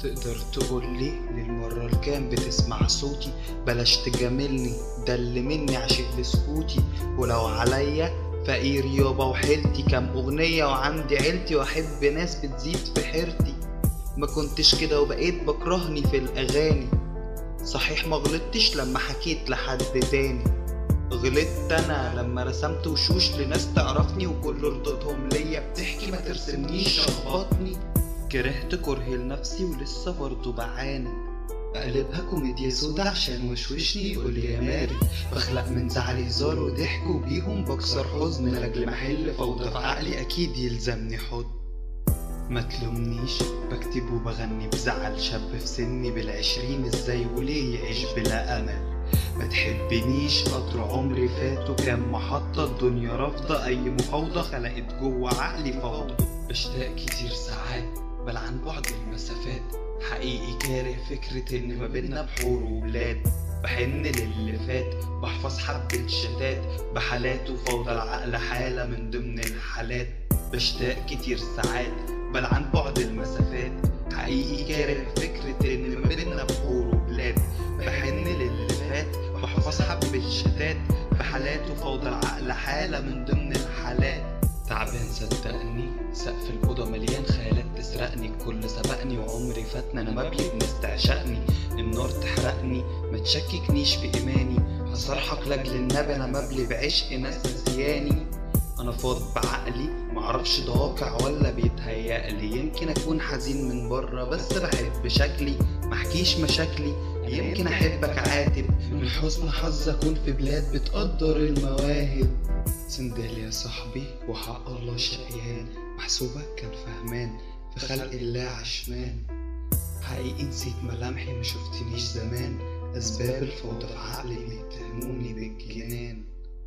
تقدر تقولي للمرة الكام بتسمع صوتي بلاش تجاملني ده اللي مني عشق لسكوتي ولو عليا فقير يابا وحيلتي كام أغنية وعندي عيلتي وأحب ناس بتزيد في حيرتي ما كنتش كده وبقيت بكرهني في الأغاني صحيح ما غلطتش لما حكيت لحد تاني غلطت انا لما رسمت وشوش لناس تعرفني وكل ردودهم ليا بتحكي ما ترسمنيش اخبطني كرهت كره لنفسي ولسه برضه بعاني بقلبها كوميديا سودا عشان وشوشني يقول يا ماري بخلق من زعلي هزار وضحك وبيهم بكسر حزن لاجل محل فوضى في عقلي اكيد يلزمني حضن ما تلومنيش بكتب وبغني بزعل شاب في سني بالعشرين ازاي وليه يعيش بلا امل ما تحبنيش قطر عمري فات وكام محطة الدنيا رافضة أي مفاوضة خلقت جوه عقلي فوضى بشتاق كتير ساعات بل عن بعد المسافات حقيقي كاره فكرة إن ما بينا بحور وبلاد بحن للي فات بحفظ حبة شتات بحالات وفوضى العقل حالة من ضمن الحالات بشتاق كتير ساعات بل عن بعد المسافات حقيقي كاره فكرة إن ما بينا بحور وبلاد بحن للي فات بحفظ حبة شتات بحالات وفوضى العقل حالة من ضمن الحالات تعبان صدقني سقف الأوضة مليان خيالات تسرقني الكل سبقني وعمري فاتنا أنا ما بيبنس تعشقني النار تحرقني ما تشككنيش في إيماني هصرحك لأجل النبي أنا مبلي بعشق ناس نسياني أنا فاض بعقلي معرفش ده واقع ولا بيتهيألي يمكن أكون حزين من بره بس بحب شكلي محكيش مشاكلي يمكن أحبك عاتب من حسن حظ أكون في بلاد بتقدر المواهب سندال يا صاحبي وحق الله شقيان محسوبك كان فهمان في خلق الله عشمان حقيقي نسيت ملامحي ما شفتنيش زمان أسباب الفوضى في عقلي بيتهموني بالجنان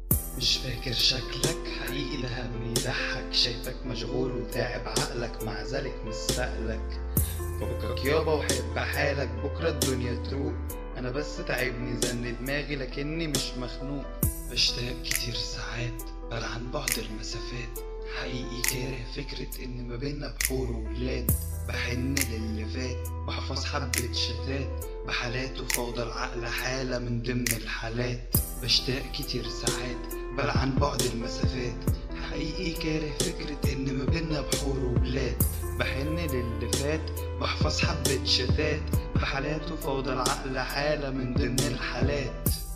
مش فاكر شكلك حقيقي ده هم يضحك شايفك مشغول وتاعب عقلك مع ذلك مش سألك فكك يابا وحب حالك بكرة الدنيا تروق أنا بس تعبني زن دماغي لكني مش مخنوق بشتاق كتير ساعات بل عن بعد المسافات حقيقي كاره فكرة إن ما بينا بحور وبلاد بحن للي فات بحفظ حبة شتات بحالات وفوضى العقل حالة من ضمن الحالات بشتاق كتير ساعات بل عن بعد المسافات حقيقي كاره فكرة إن ما بينا بحور وبلاد بحن للي فات بحفظ حبة شتات بحالات وفوضى العقل حالة من ضمن الحالات